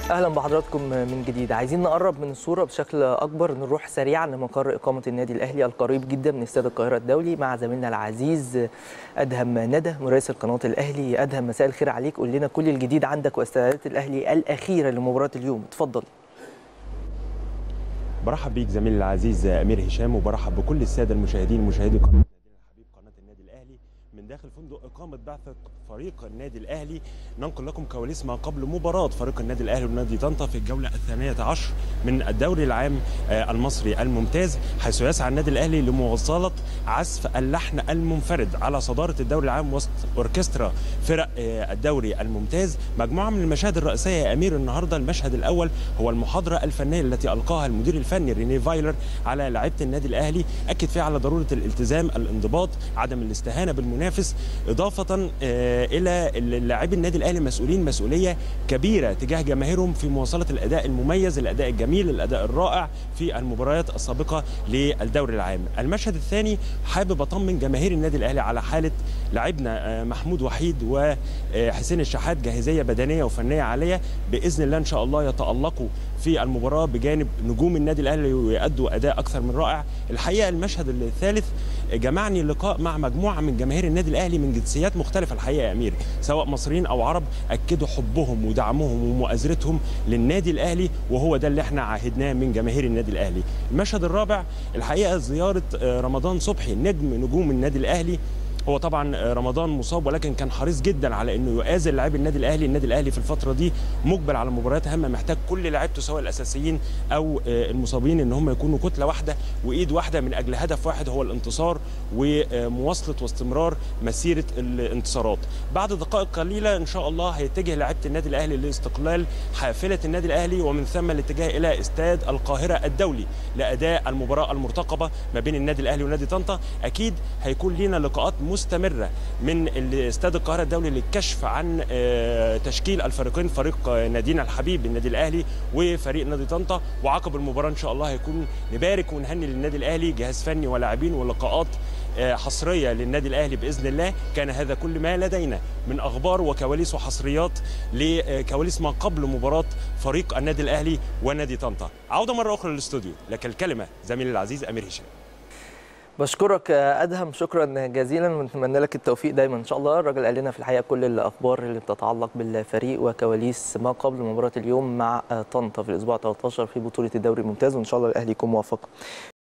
اهلا بحضراتكم من جديد عايزين نقرب من الصوره بشكل اكبر نروح سريعا لمقر اقامه النادي الاهلي القريب جدا من استاد القاهره الدولي مع زميلنا العزيز ادهم ندى مراسل قناه الاهلي ادهم مساء الخير عليك قول لنا كل الجديد عندك واستعدادات الاهلي الاخيره لمباراه اليوم اتفضل برحب بيك زميلي العزيز امير هشام وبرحب بكل الساده المشاهدين مشاهدي قناه نادينا الحبيب قناه النادي الاهلي من داخل فندق اقامه بعثه فريق النادي الاهلي ننقل لكم كواليس ما قبل مباراه فريق النادي الاهلي ونادي طنطا في الجوله الثانيه عشر من الدوري العام المصري الممتاز حيث يسعى النادي الاهلي لمواصله عزف اللحن المنفرد على صداره الدوري العام وسط اوركسترا فرق الدوري الممتاز مجموعه من المشاهد الرئيسيه يا امير النهارده المشهد الاول هو المحاضره الفنيه التي القاها المدير الفني ريني فايلر على لاعيبه النادي الاهلي اكد فيها على ضروره الالتزام الانضباط عدم الاستهانه بالمنافس اضافه الى لاعبي النادي الاهلي مسؤولين مسؤوليه كبيره تجاه جماهيرهم في مواصله الاداء المميز الاداء الجميل الاداء الرائع في المباريات السابقه للدوري العام المشهد الثاني حابب اطمن جماهير النادي الاهلي على حاله لاعبنا محمود وحيد وحسين الشحات جاهزيه بدنيه وفنيه عاليه باذن الله ان شاء الله يتالقوا في المباراه بجانب نجوم النادي الاهلي ويؤدوا اداء اكثر من رائع الحقيقه المشهد الثالث جمعني لقاء مع مجموعه من جماهير النادي الاهلي من جنسيات مختلفه الحقيقه يا امير سواء مصريين او عرب اكدوا حبهم ودعمهم ومؤازرتهم للنادي الاهلي وهو ده اللي احنا عاهدناه من جماهير النادي الاهلي المشهد الرابع الحقيقه زياره رمضان صبحي نجم نجوم النادي الاهلي هو طبعا رمضان مصاب ولكن كان حريص جدا على انه يؤازر لاعبي النادي الاهلي، النادي الاهلي في الفتره دي مقبل على مباريات هامه محتاج كل لعيبته سواء الاساسيين او المصابين ان هم يكونوا كتله واحده وايد واحده من اجل هدف واحد هو الانتصار ومواصله واستمرار مسيره الانتصارات. بعد دقائق قليله ان شاء الله هيتجه لاعيبه النادي الاهلي لاستقلال حافله النادي الاهلي ومن ثم الاتجاه الى استاد القاهره الدولي لاداء المباراه المرتقبه ما بين النادي الاهلي ونادي طنطا، اكيد هيكون لينا لقاءات مستمره من استاد القاهره الدولي للكشف عن تشكيل الفريقين فريق نادينا الحبيب النادي الاهلي وفريق نادي طنطا وعقب المباراه ان شاء الله هيكون نبارك ونهني للنادي الاهلي جهاز فني ولاعبين ولقاءات حصريه للنادي الاهلي باذن الله كان هذا كل ما لدينا من اخبار وكواليس وحصريات لكواليس ما قبل مباراه فريق النادي الاهلي ونادي طنطا عوده مره اخرى للاستوديو لك الكلمه زميلي العزيز امير هشام بشكرك ادهم شكرا جزيلا ونتمنى لك التوفيق دايما ان شاء الله الراجل قال لنا في الحقيقه كل الاخبار اللي بتتعلق بالفريق وكواليس ما قبل مباراه اليوم مع طنطا في الاسبوع 13 في بطوله الدوري الممتاز وان شاء الله الاهلي يكون موفق